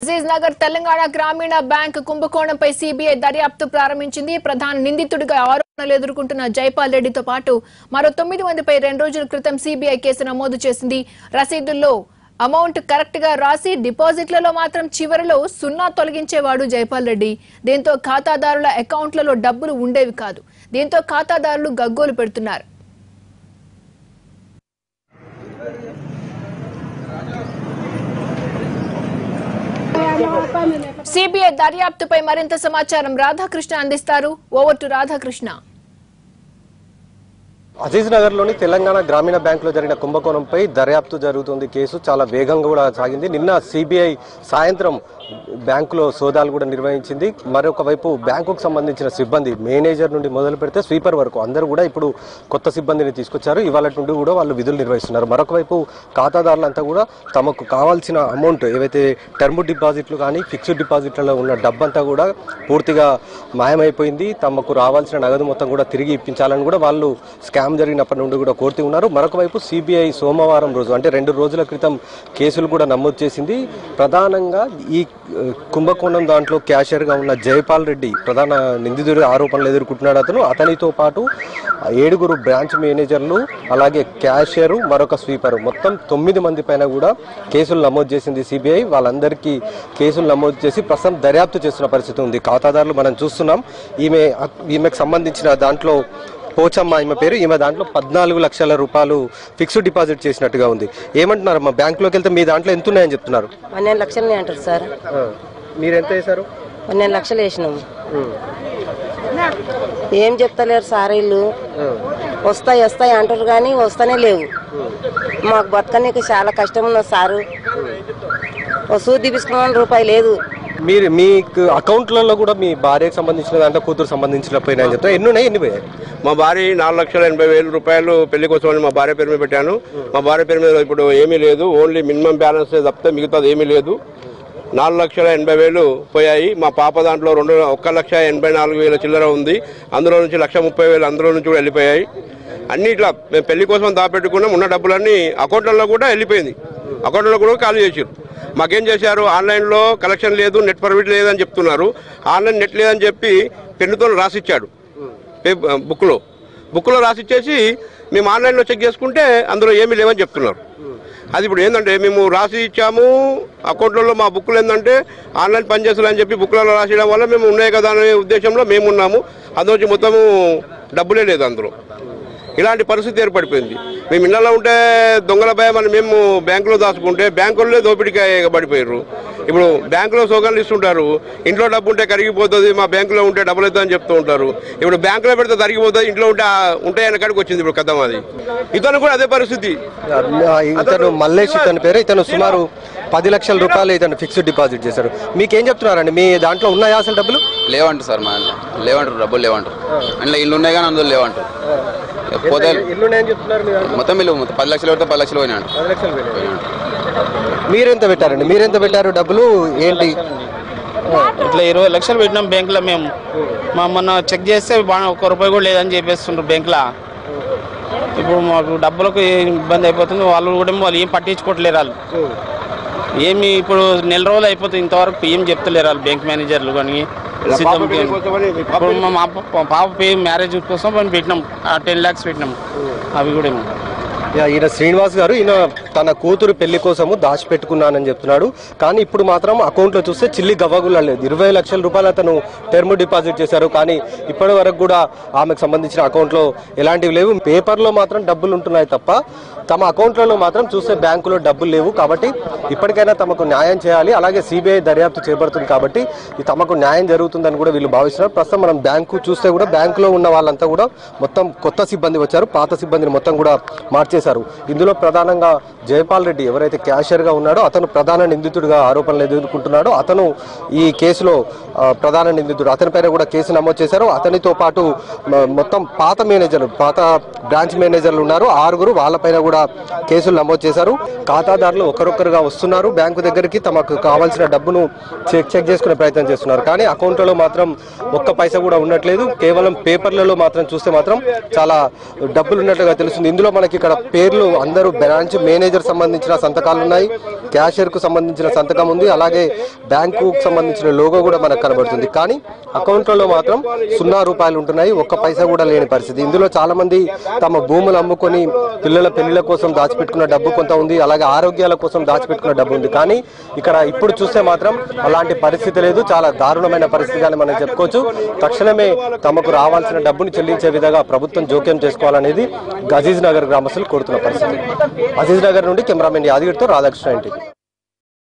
అజీజ్ నగర్ తెలంగాణ గ్రామీణ bank కుంభకోణంపై CBI దర్యాప్తు ప్రారంభించింది ప్రధాన నిందితుడిగా ఆరోపణలు ఎదుర్కొంటున్న జైపాల్ రెడ్డితో పాటు మరో తొమ్మిది మందిపై రెండు రోజుల క్రితం సిబిఐ కేసు నమోదు చేసింది రసీదుల్లో అమౌంట్ కరెక్ట్ గా రాసి డిపాజిట్లలో మాత్రం చివరిలో సున్నా తొలగించేవాడు జైపాల్ రెడ్డి దీంతో ఖాతాదారుల అకౌంట్లలో డబ్బులు ఉండేవి కాదు దీంతో ఖాతాదారులు గగ్గోలు పెడుతున్నారు సిబిఐ దర్యాప్తుపై మరింత సమాచారం రాధాకృష్ణ అందిస్తారు ఓవర్ టు రాధాకృష్ణ అజీజ్ నగర్ లోని తెలంగాణ గ్రామీణ బ్యాంక్ లో జరిగిన కుంభకోణంపై దర్యాప్తు జరుగుతుంది కేసు చాలా వేగంగా కూడా సాగింది నిన్న సిబిఐ సాయంత్రం బ్యాంకులో సోదాలు కూడా నిర్వహించింది మరొక వైపు బ్యాంకుకు సంబంధించిన సిబ్బంది మేనేజర్ నుండి మొదలు పెడితే స్వీపర్ వరకు అందరూ కూడా ఇప్పుడు కొత్త సిబ్బందిని తీసుకొచ్చారు ఇవాళ నుండి కూడా వాళ్ళు విధులు నిర్వహిస్తున్నారు మరొక వైపు ఖాతాదారులంతా కూడా తమకు కావాల్సిన అమౌంట్ ఏవైతే టర్మ్ డిపాజిట్లు కానీ ఫిక్స్డ్ డిపాజిట్లలో ఉన్న డబ్బంతా కూడా పూర్తిగా మాయమైపోయింది తమకు రావాల్సిన నగదు మొత్తం కూడా తిరిగి ఇప్పించాలని కూడా వాళ్ళు స్కామ్ జరిగినప్పటి నుండి కూడా కోరుతూ ఉన్నారు మరొక వైపు సిబిఐ సోమవారం రోజు అంటే రెండు రోజుల క్రితం కేసులు కూడా నమోదు చేసింది ప్రధానంగా ఈ ఆ, కుంభకోణం దాంట్లో క్యాషియర్గా ఉన్న జయపాల్ రెడ్డి ప్రధాన నిందితుడి ఆరోపణలు ఎదుర్కొంటున్నాడు అతను అతనితో పాటు ఏడుగురు బ్రాంచ్ మేనేజర్లు అలాగే క్యాషియర్ మరొక స్వీపర్ మొత్తం తొమ్మిది మంది పైన కూడా కేసులు నమోదు చేసింది సిబిఐ వాళ్ళందరికీ కేసులు నమోదు చేసి ప్రస్తుతం దర్యాప్తు చేస్తున్న పరిస్థితి ఉంది ఖాతాదారులు మనం చూస్తున్నాం ఈమె ఈమెకు సంబంధించిన దాంట్లో పోచమ్మ ఈమె పేరు ఈమె దాంట్లో పద్నాలుగు లక్షల రూపాయలు ఫిక్స్డ్ డిపాజిట్ చేసినట్టుగా ఉంది ఏమంటున్నారు మా బ్యాంకులోకి వెళ్తే మీ దాంట్లో ఎంత ఉన్నాయని చెప్తున్నారు పన్నెండు లక్షలు అంటారు సార్ మీరు ఎంత వేశారు పన్నెండు లక్షలు వేసినాము ఏం చెప్తలేరు సార్ వీళ్ళు వస్తాయి వస్తాయి అంటారు కానీ వస్తానే లేవు మాకు బతకనీకి చాలా కష్టం ఉన్నది సారు ఓ సూది తీపించుకున్న రూపాయి లేదు మీరు మీకు అకౌంట్లలో కూడా మీ భార్యకు సంబంధించిన దాంట్లో కూతురు సంబంధించిన పోయినాయని చెప్తారు ఎన్ని ఉన్నాయి ఎన్ని పోయాయి మా భార్య నాలుగు లక్షల ఎనభై వేల రూపాయలు పెళ్లి కోసం అని మా భార్య పేరు మీద పెట్టాను మా భార్య పేరు మీద ఇప్పుడు ఏమీ లేదు ఓన్లీ మినిమం బ్యాలెన్స్ తప్పితే మిగతాది ఏమీ లేదు నాలుగు లక్షల ఎనభై వేలు పోయాయి మా పాప దాంట్లో రెండు ఒక్క లక్ష ఎనభై నాలుగు వేల చిల్లర ఉంది అందులో నుంచి లక్ష ముప్పై వేలు అందులో నుంచి కూడా వెళ్ళిపోయాయి అన్ని ఇట్లా మేము పెళ్లి కోసం దాపెట్టుకున్నాం ఉన్న డబ్బులన్నీ అకౌంట్లలో కూడా వెళ్ళిపోయింది అకౌంట్లో కూడా ఖాళీ చేసారు మాకేం చేశారు ఆన్లైన్లో కలెక్షన్ లేదు నెట్ పర్మిట్ లేదని చెప్తున్నారు ఆన్లైన్ నెట్ లేదని చెప్పి పెన్నుతో రాసిచ్చాడు పే- బుక్లో బుక్లో రాసిచ్చేసి మేము ఆన్లైన్లో చెక్ చేసుకుంటే అందులో ఏమీ లేవని చెప్తున్నారు అది ఇప్పుడు ఏంటంటే మేము రాసి ఇచ్చాము అకౌంట్లలో మా బుక్లు ఏంటంటే ఆన్లైన్ పనిచేస్తున్నా అని చెప్పి బుక్లలో రాసేయడం వల్ల మేము ఉన్నాయి కదా అనే ఉద్దేశంలో మేము ఉన్నాము అందులో మొత్తము డబ్బులే లేదు అందులో ఇలాంటి పరిస్థితి ఏర్పడిపోయింది మేము ఇళ్లలో ఉంటే దొంగల భయం అని మేము బ్యాంకులో దాచుకుంటే బ్యాంకుల్లో దోపిడీకి పడిపోయారు ఇప్పుడు బ్యాంకులో సోగాలు ఇస్తుంటారు ఇంట్లో డబ్బు ఉంటే కరిగిపోతుంది మా బ్యాంకులో ఉంటే డబ్బులు అవుతుందని చెప్తూ ఉంటారు ఇప్పుడు బ్యాంకులో పెడితే తరిగిపోతుంది ఇంట్లో ఉంటే ఆ- ఉంటాయన్న కాడికి వచ్చింది ఇప్పుడు కథం అది ఇతను కూడా అదే పరిస్థితి ఇతను మల్లేష్ ఇతని పేరు ఇతను సుమారు పది లక్షల రూపాయలు ఇతను ఫిక్స్డ్ డిపాజిట్ చేశారు మీకేం చెప్తున్నారండి మీ దాంట్లో ఉన్నాయా అసలు డబ్బులు లేవంటారు సార్ మా దాంట్లో లేవంటారు డబ్బులు లేవంటారు అందులో ఇల్లు ఉన్నాయి కానీ అందులో లేవంటారు పోతే ఇల్లు ఉన్నాయని చెప్తున్నారు మీ దాంట్లో మొత్తం ఇల్లు మొత్తం పది లక్షలు పెడితే పది లక్షలు పోయినా అంటారు పది లక్షలు పెట్టారు మీరెంత పెట్టారండి మీరెంత పెట్టారు డబ్బులు ఏంటి ఇట్లా ఇరవై లక్షలు పెట్టినాం బ్యాంకులో మేము మా మొన్న చెక్ చేస్తే బాగా ఒక్క రూపాయి కూడా లేదని చెప్పేస్తుండ్రు బ్యాంకులో ఇప్పుడు మాకు డబ్బులకు ఏం ఇబ్బంది అయిపోతుంది వాళ్ళు కూడా వాళ్ళు ఏం పట్టించుకోవట్లేరు వాళ్ళు ఏమి ఇప్పుడు నెల రోజులు అయిపోతుంది ఇంతవరకు ఏం చెప్తలేరు వాళ్ళు బ్యాంక్ మేనేజర్లు కానీ సిద్ధం ఇప్పుడు మా మా పా- మా పాప పే మ్యారేజ్ కోసం మనం పెట్టినాం టెన్ ల్యాక్స్ పెట్టినాం అవి కూడా ఏమో. యా, ఈయన శ్రీనివాస్ గారు ఈయన తన కూతురు పెళ్లి కోసము దాచిపెట్టుకున్నానని చెప్తున్నాడు కానీ ఇప్పుడు మాత్రం అకౌంట్లో చూస్తే చిల్లి గవ్వగుల లేదు ఇరవై లక్షల రూపాయలు అతను టర్మ్ డిపాజిట్ చేశారు కానీ ఇప్పటి వరకు కూడా ఆమెకు సంబంధించిన అకౌంట్లో ఎలాంటివి లేవు పేపర్లో మాత్రం డబ్బులు ఉంటున్నాయి తప్ప తమ అకౌంట్లలో మాత్రం చూస్తే బ్యాంకులో డబ్బులు లేవు కాబట్టి ఇప్పటికైనా తమకు న్యాయం చేయాలి అలాగే సిబిఐ దర్యాప్తు చేపడుతుంది కాబట్టి ఈ తమకు న్యాయం జరుగుతుందని కూడా వీళ్ళు భావిస్తున్నారు ప్రస్తుతం మనం బ్యాంకు చూస్తే కూడా బ్యాంకులో ఉన్న వాళ్ళంతా కూడా మొత్తం కొత్త సిబ్బంది వచ్చారు పాత సిబ్బందిని మొత్తం కూడా మార్చేశారు ఇందులో ప్రధానంగా జయపాల్ రెడ్డి ఎవరైతే క్యాషియర్ గా ఉన్నాడో అతను ప్రధాన నిందితుడిగా ఆరోపణలు ఎదుర్కొంటున్నాడో అతను ఈ కేసులో ఆ, ప్రధాన నిందితుడు అతనిపైన కూడా కేసు నమోదు చేశారు అతనితో పాటు మ- మొత్తం పాత మేనేజర్లు పాత బ్రాంచ్ మేనేజర్లు ఉన్నారు ఆరుగురు వాళ్ళపైన కూడా కేసులు నమోదు చేశారు ఖాతాదారులు ఒకరొకరుగా వస్తున్నారు బ్యాంకు దగ్గరికి తమకు కావాల్సిన డబ్బును చెక్ చెక్ చేసుకునే ప్రయత్నం చేస్తున్నారు కానీ అకౌంట్లలో మాత్రం ఒక్క పైసా కూడా ఉండట్లేదు కేవలం పేపర్లలో మాత్రం చూస్తే మాత్రం చాలా డబ్బులు ఉన్నట్లుగా తెలుస్తుంది ఇందులో మనకి ఇక్కడ పేర్లు అందరూ బ్రాంచ్ మేనేజర్ మేనేజర్ సంబంధించిన సంతకాలు ఉన్నాయి క్యాషియర్ కు సంబంధించిన సంతకం ఉంది అలాగే బ్యాంకు సంబంధించిన లోగో కూడా మనకు కనబడుతుంది కానీ అకౌంట్లలో మాత్రం సున్నా రూపాయలు ఉంటున్నాయి ఒక్క పైసా కూడా లేని పరిస్థితి ఇందులో చాలా మంది తమ భూములు అమ్ముకొని పిల్లల పెళ్లిళ్ళ కోసం దాచిపెట్టుకున్న డబ్బు కొంత ఉంది అలాగే ఆరోగ్యాల కోసం దాచిపెట్టుకున్న డబ్బు ఉంది కానీ ఇక్కడ ఇప్పుడు చూస్తే మాత్రం అలాంటి పరిస్థితి లేదు చాలా దారుణమైన పరిస్థితి అని మనం చెప్పుకోవచ్చు తక్షణమే తమకు రావాల్సిన డబ్బుని చెల్లించే విధంగా ప్రభుత్వం జోక్యం చేసుకోవాలనేది అజీజ్ నగర్ గ్రామస్తులు కోరుతున్న పరిస్థితి అజీజ్ నగర్ నుండి కెమెరామెన్ యాదగిరితో రాధాకృష్ణ ఇంటికి